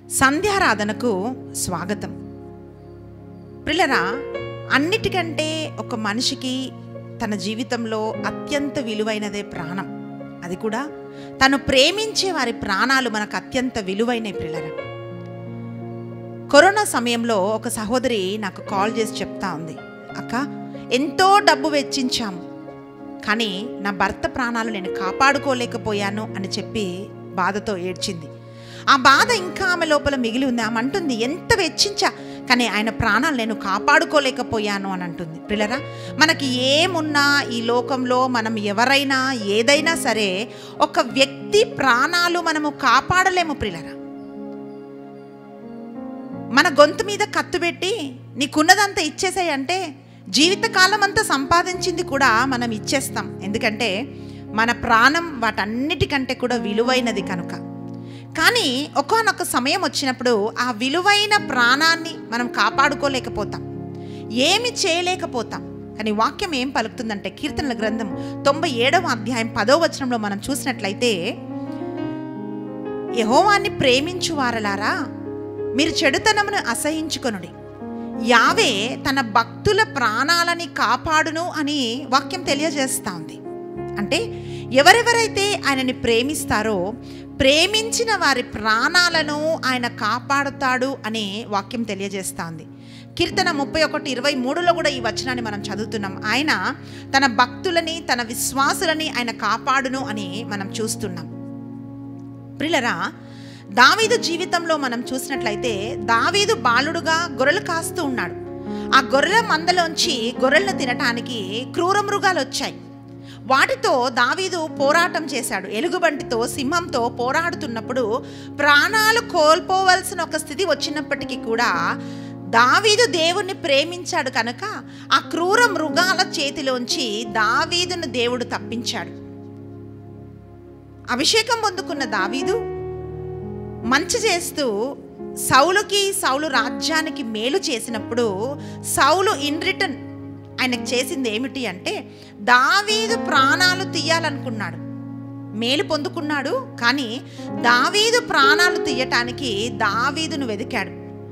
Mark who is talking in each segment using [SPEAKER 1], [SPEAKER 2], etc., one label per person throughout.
[SPEAKER 1] సంధ్యారాధనకు స్వాగతం పిల్లరా అన్నిటికంటే ఒక మనిషికి తన జీవితంలో అత్యంత విలువైనదే ప్రాణం అది కూడా తను ప్రేమించే వారి ప్రాణాలు మనకు అత్యంత విలువైనవి పిల్లరా కరోనా సమయంలో ఒక సహోదరి నాకు కాల్ చేసి చెప్తా ఉంది అక్క ఎంతో డబ్బు వెచ్చించాము కానీ నా భర్త ప్రాణాలు నేను కాపాడుకోలేకపోయాను అని చెప్పి బాధతో ఏడ్చింది ఆ బాధ ఇంకా ఆమె లోపల మిగిలి ఉంది ఆమె అంటుంది ఎంత వెచ్చించా కానీ ఆయన ప్రాణాలు నేను కాపాడుకోలేకపోయాను అని అంటుంది పిల్లరా మనకి ఏమున్నా ఈ లోకంలో మనం ఎవరైనా ఏదైనా సరే ఒక వ్యక్తి ప్రాణాలు మనము కాపాడలేము పిల్లరా మన గొంతు మీద కత్తు పెట్టి నీకున్నదంతా ఇచ్చేసాయి అంటే జీవితకాలం అంతా సంపాదించింది కూడా మనం ఇచ్చేస్తాం ఎందుకంటే మన ప్రాణం వాటన్నిటికంటే కూడా విలువైనది కనుక కానీ ఒకానొక సమయం వచ్చినప్పుడు ఆ విలువైన ప్రాణాన్ని మనం కాపాడుకోలేకపోతాం ఏమి చేయలేకపోతాం కానీ వాక్యం ఏం పలుకుతుందంటే కీర్తనల గ్రంథం తొంభై ఏడవ అధ్యాయం పదో వచనంలో మనం చూసినట్లయితే యహోవాన్ని ప్రేమించు వారలారా మీరు చెడుతనమును అసహించుకొనుడి యావే తన భక్తుల ప్రాణాలని కాపాడును అని వాక్యం తెలియజేస్తా ఉంది అంటే ఎవరెవరైతే ఆయనని ప్రేమిస్తారో ప్రేమించిన వారి ప్రాణాలను ఆయన కాపాడుతాడు అని వాక్యం తెలియజేస్తా ఉంది కీర్తన ముప్పై ఒకటి ఇరవై మూడులో కూడా ఈ వచనాన్ని మనం చదువుతున్నాం ఆయన తన భక్తులని తన విశ్వాసులని ఆయన కాపాడును అని మనం చూస్తున్నాం ప్రిలరా దావీదు జీవితంలో మనం చూసినట్లయితే దావీదు బాలుడుగా గొర్రెలు కాస్తూ ఉన్నాడు ఆ గొర్రెల మందలోంచి గొర్రెలను తినటానికి క్రూర మృగాలు వచ్చాయి వాటితో దావీదు పోరాటం చేశాడు ఎలుగుబంటితో సింహంతో పోరాడుతున్నప్పుడు ప్రాణాలు కోల్పోవలసిన ఒక స్థితి వచ్చినప్పటికీ కూడా దావీదు దేవుణ్ణి ప్రేమించాడు కనుక ఆ క్రూర మృగాల చేతిలోంచి దావీదును దేవుడు తప్పించాడు అభిషేకం పొందుకున్న దావీదు మంచి చేస్తూ సౌలుకి సౌలు రాజ్యానికి మేలు చేసినప్పుడు సౌలు ఇన్ రిటర్న్ ఆయనకు చేసింది ఏమిటి అంటే దావీదు ప్రాణాలు తీయాలనుకున్నాడు మేలు పొందుకున్నాడు కానీ దావీదు ప్రాణాలు తీయటానికి దావీదును వెతికాడు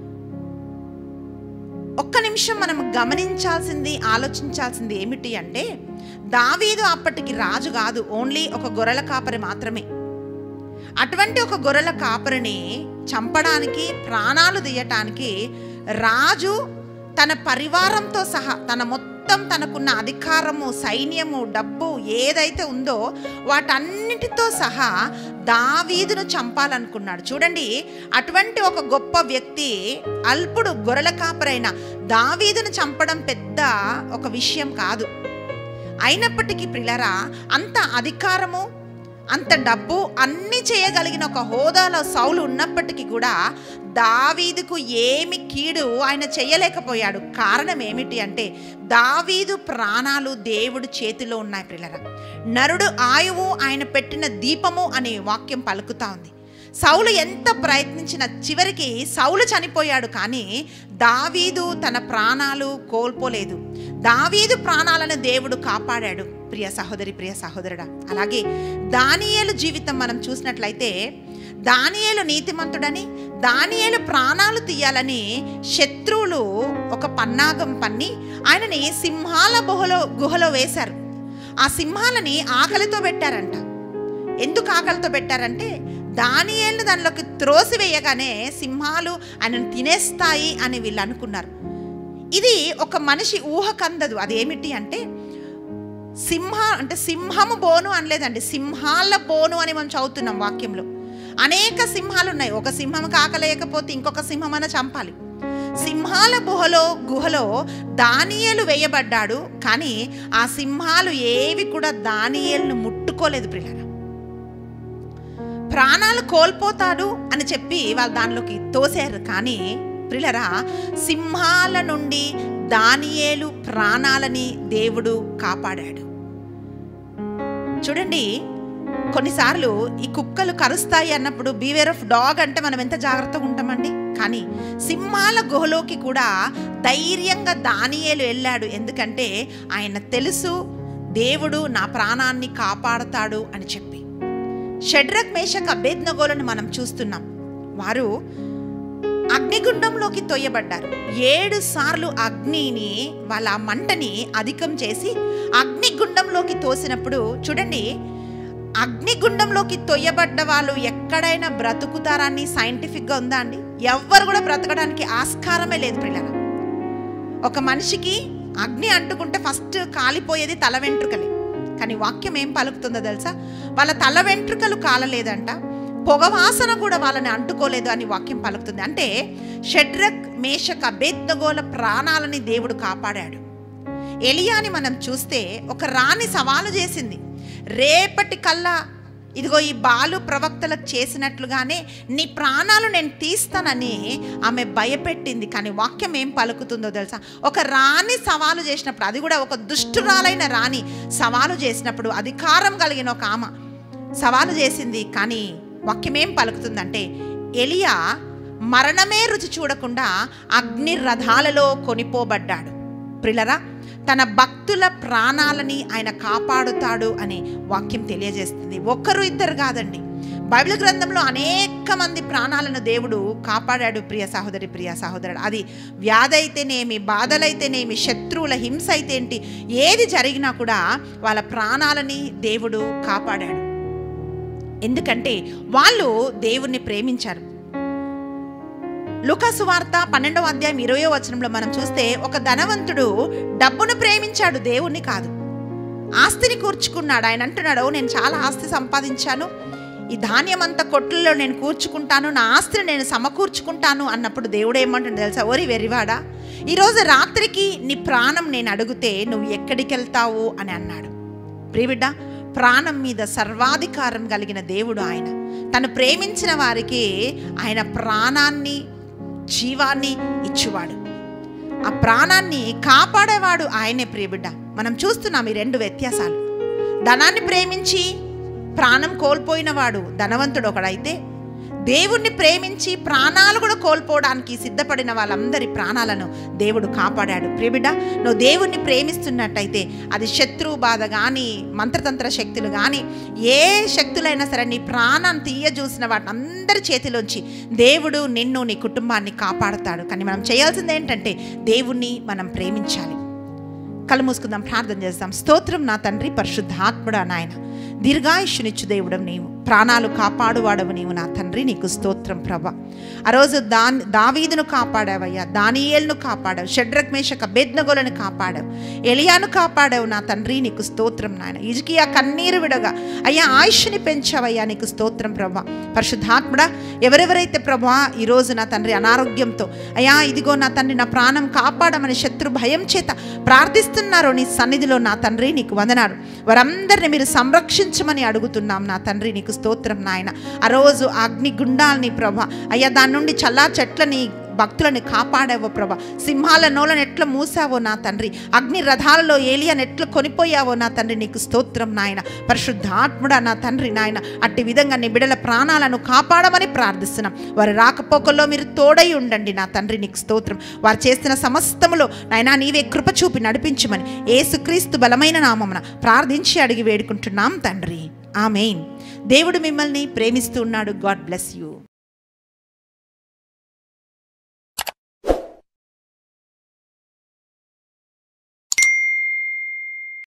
[SPEAKER 1] ఒక్క నిమిషం మనం గమనించాల్సింది ఆలోచించాల్సింది ఏమిటి అంటే దావీదు అప్పటికి రాజు కాదు ఓన్లీ ఒక గొర్రెల కాపరి మాత్రమే అటువంటి ఒక గొర్రెల కాపరిని చంపడానికి ప్రాణాలు తీయటానికి రాజు తన పరివారంతో సహా తన మొత్తం తనకున్న అధికారము సైన్యము డబ్బు ఏదైతే ఉందో వాటన్నిటితో సహా దావీదును చంపాలనుకున్నాడు చూడండి అటువంటి ఒక గొప్ప వ్యక్తి అల్పుడు గొర్రెల కాపరైన దావీదును చంపడం పెద్ద ఒక విషయం కాదు అయినప్పటికీ ప్రిలరా అంత అధికారము అంత డబ్బు అన్నీ చేయగలిగిన ఒక హోదాలో సౌలు ఉన్నప్పటికీ కూడా దావీదుకు ఏమి కీడు ఆయన చేయలేకపోయాడు కారణం ఏమిటి అంటే దావీదు ప్రాణాలు దేవుడు చేతిలో ఉన్నాయి పిల్లల నరుడు ఆయువు ఆయన పెట్టిన దీపము అనే వాక్యం పలుకుతా ఉంది సౌలు ఎంత ప్రయత్నించిన చివరికి సౌలు చనిపోయాడు కానీ దావీదు తన ప్రాణాలు కోల్పోలేదు దావీదు ప్రాణాలను దేవుడు కాపాడాడు ప్రియ సహోదరి ప్రియ సహోదరుడా అలాగే దానియేలు జీవితం మనం చూసినట్లయితే దానియేలు నీతిమంతుడని దానియేలు ప్రాణాలు తీయాలని శత్రువులు ఒక పన్నాగం పన్ని ఆయనని సింహాల గుహలో గుహలో వేశారు ఆ సింహాలని ఆకలితో పెట్టారంట ఎందుకు ఆకలితో పెట్టారంటే దానియేళ్ళు దానిలోకి త్రోసివేయగానే సింహాలు ఆయనను తినేస్తాయి అని వీళ్ళు అనుకున్నారు ఇది ఒక మనిషి ఊహకందదు అదేమిటి అంటే సింహ అంటే సింహము బోను అనలేదండి సింహాల బోను అని మనం చదువుతున్నాం వాక్యంలో అనేక సింహాలు ఉన్నాయి ఒక సింహం కాకలేకపోతే ఇంకొక సింహం అన్న చంపాలి సింహాల గుహలో గుహలో దానియేలు వేయబడ్డాడు కానీ ఆ సింహాలు ఏవి కూడా దానియేలును ముట్టుకోలేదు ప్రియుల ప్రాణాలు కోల్పోతాడు అని చెప్పి వాళ్ళు దానిలోకి తోసారు కానీ ప్రిలరా సింహాల నుండి దానియేలు ప్రాణాలని దేవుడు కాపాడాడు చూడండి కొన్నిసార్లు ఈ కుక్కలు కరుస్తాయి అన్నప్పుడు బీవేర్ ఆఫ్ డాగ్ అంటే మనం ఎంత జాగ్రత్తగా ఉంటామండి కానీ సింహాల గుహలోకి కూడా ధైర్యంగా దానియేలు వెళ్ళాడు ఎందుకంటే ఆయన తెలుసు దేవుడు నా ప్రాణాన్ని కాపాడుతాడు అని చెప్పి షడ్రక్ మేషక్ అభేద్నగోలను మనం చూస్తున్నాం వారు అగ్నిగుండంలోకి తొయ్యబడ్డారు ఏడు సార్లు అగ్నిని వాళ్ళ ఆ మంటని అధికం చేసి అగ్నిగుండంలోకి తోసినప్పుడు చూడండి అగ్నిగుండంలోకి తొయ్యబడ్డ వాళ్ళు ఎక్కడైనా బ్రతుకుతారని సైంటిఫిక్గా ఉందా అండి ఎవ్వరు కూడా బ్రతకడానికి ఆస్కారమే లేదు పిల్లల ఒక మనిషికి అగ్ని అంటుకుంటే ఫస్ట్ కాలిపోయేది తల వెంట్రుకలే కానీ వాక్యం ఏం పలుకుతుందో తెలుసా వాళ్ళ తల వెంట్రుకలు కాలలేదంట పొగవాసన కూడా వాళ్ళని అంటుకోలేదు అని వాక్యం పలుకుతుంది అంటే షడ్రక్ మేషక్ అబేద్నగోల ప్రాణాలని దేవుడు కాపాడాడు ఎలియాని మనం చూస్తే ఒక రాణి సవాలు చేసింది రేపటి కల్లా ఇదిగో ఈ బాలు ప్రవక్తలకు చేసినట్లుగానే నీ ప్రాణాలు నేను తీస్తానని ఆమె భయపెట్టింది కానీ వాక్యం ఏం పలుకుతుందో తెలుసా ఒక రాణి సవాలు చేసినప్పుడు అది కూడా ఒక దుష్టురాలైన రాణి సవాలు చేసినప్పుడు అధికారం కలిగిన ఒక ఆమె సవాలు చేసింది కానీ వాక్యం ఏం పలుకుతుందంటే ఎలియా మరణమే రుచి చూడకుండా అగ్ని రథాలలో కొనిపోబడ్డాడు ప్రిలరా తన భక్తుల ప్రాణాలని ఆయన కాపాడుతాడు అని వాక్యం తెలియజేస్తుంది ఒక్కరు ఇద్దరు కాదండి బైబిల్ గ్రంథంలో అనేక మంది ప్రాణాలను దేవుడు కాపాడాడు ప్రియ సహోదరి ప్రియ సహోదరుడు అది వ్యాధి అయితేనేమి బాధలైతేనేమి శత్రువుల హింస అయితే ఏంటి ఏది జరిగినా కూడా వాళ్ళ ప్రాణాలని దేవుడు కాపాడాడు ఎందుకంటే వాళ్ళు దేవుణ్ణి ప్రేమించారు లుకాసు వార్త పన్నెండవ అధ్యాయం ఇరవయో వచనంలో మనం చూస్తే ఒక ధనవంతుడు డబ్బును ప్రేమించాడు దేవుణ్ణి కాదు ఆస్తిని కూర్చుకున్నాడు ఆయన అంటున్నాడు నేను చాలా ఆస్తి సంపాదించాను ఈ ధాన్యం అంతా కొట్లలో నేను కూర్చుకుంటాను నా ఆస్తిని నేను సమకూర్చుకుంటాను అన్నప్పుడు దేవుడు ఏమంటుంది తెలుసా ఓరి వెరివాడా ఈరోజు రాత్రికి నీ ప్రాణం నేను అడిగితే నువ్వు ఎక్కడికి వెళ్తావు అని అన్నాడు ప్రియబిడ్డ ప్రాణం మీద సర్వాధికారం కలిగిన దేవుడు ఆయన తను ప్రేమించిన వారికి ఆయన ప్రాణాన్ని జీవాన్ని ఇచ్చువాడు ఆ ప్రాణాన్ని కాపాడేవాడు ఆయనే ప్రియబిడ్డ మనం చూస్తున్నాం ఈ రెండు వ్యత్యాసాలు ధనాన్ని ప్రేమించి ప్రాణం కోల్పోయినవాడు ధనవంతుడు ఒకడైతే దేవుణ్ణి ప్రేమించి ప్రాణాలు కూడా కోల్పోవడానికి సిద్ధపడిన వాళ్ళందరి ప్రాణాలను దేవుడు కాపాడాడు ప్రియబిడ్డ నువ్వు దేవుణ్ణి ప్రేమిస్తున్నట్టయితే అది శత్రువు బాధ కానీ మంత్రతంత్ర శక్తులు కానీ ఏ శక్తులైనా సరే నీ ప్రాణాన్ని తీయజూసిన వాటిని అందరి చేతిలోంచి దేవుడు నిన్ను నీ కుటుంబాన్ని కాపాడుతాడు కానీ మనం చేయాల్సింది ఏంటంటే దేవుణ్ణి మనం ప్రేమించాలి కళ్ళు మూసుకుందాం ప్రార్థన చేద్దాం స్తోత్రం నా తండ్రి పరిశుద్ధాత్ముడా నాయన దీర్ఘాయుష్యునిచ్చు దేవుడం నీవు ప్రాణాలు కాపాడువాడవు నీవు నా తండ్రి నీకు స్తోత్రం ప్రభ ఆ రోజు దా దావీదును కాపాడావయ్యా దానియేల్ను కాపాడావు షడ్రక్ మేషక బెద్నగోలను కాపాడావు ఎలియాను కాపాడావు నా తండ్రి నీకు స్తోత్రం నాయన ఇజికియా కన్నీరు విడగా అయ్యా ఆయుష్ని పెంచావయ్యా నీకు స్తోత్రం ప్రభా పరిశుద్ధాత్ముడా ఎవరెవరైతే ప్రభా ఈరోజు నా తండ్రి అనారోగ్యంతో అయ్యా ఇదిగో నా తండ్రి నా ప్రాణం కాపాడమని శత్రు భయం చేత ప్రార్థిస్తున్నారో నీ సన్నిధిలో నా తండ్రి నీకు వందనాలు వారందరిని మీరు సంరక్షించమని అడుగుతున్నాం నా తండ్రి నీకు స్తోత్రం నాయన ఆ రోజు ఆ అగ్ని గుండాల్ని ప్రభ అయ్యా దాని నుండి చల్లా చెట్లని భక్తులని కాపాడావో ప్రభ సింహాల నోలను ఎట్లా మూసావో నా తండ్రి అగ్ని రథాలలో ఏలియన్ ఎట్లా కొనిపోయావో నా తండ్రి నీకు స్తోత్రం నాయన పరిశుద్ధాత్ముడా నా తండ్రి నాయన అట్టి విధంగా నీ బిడల ప్రాణాలను కాపాడమని ప్రార్థిస్తున్నాం వారి రాకపోకల్లో మీరు తోడై ఉండండి నా తండ్రి నీకు స్తోత్రం వారు చేస్తున్న సమస్తములో నాయనా నీవే కృప చూపి నడిపించమని ఏసుక్రీస్తు బలమైన నామమున ప్రార్థించి అడిగి వేడుకుంటున్నాం తండ్రి ఆమెన్ దేవుడు మిమ్మల్ని ప్రేమిస్తూ ఉన్నాడు గాడ్ బ్లెస్ యూ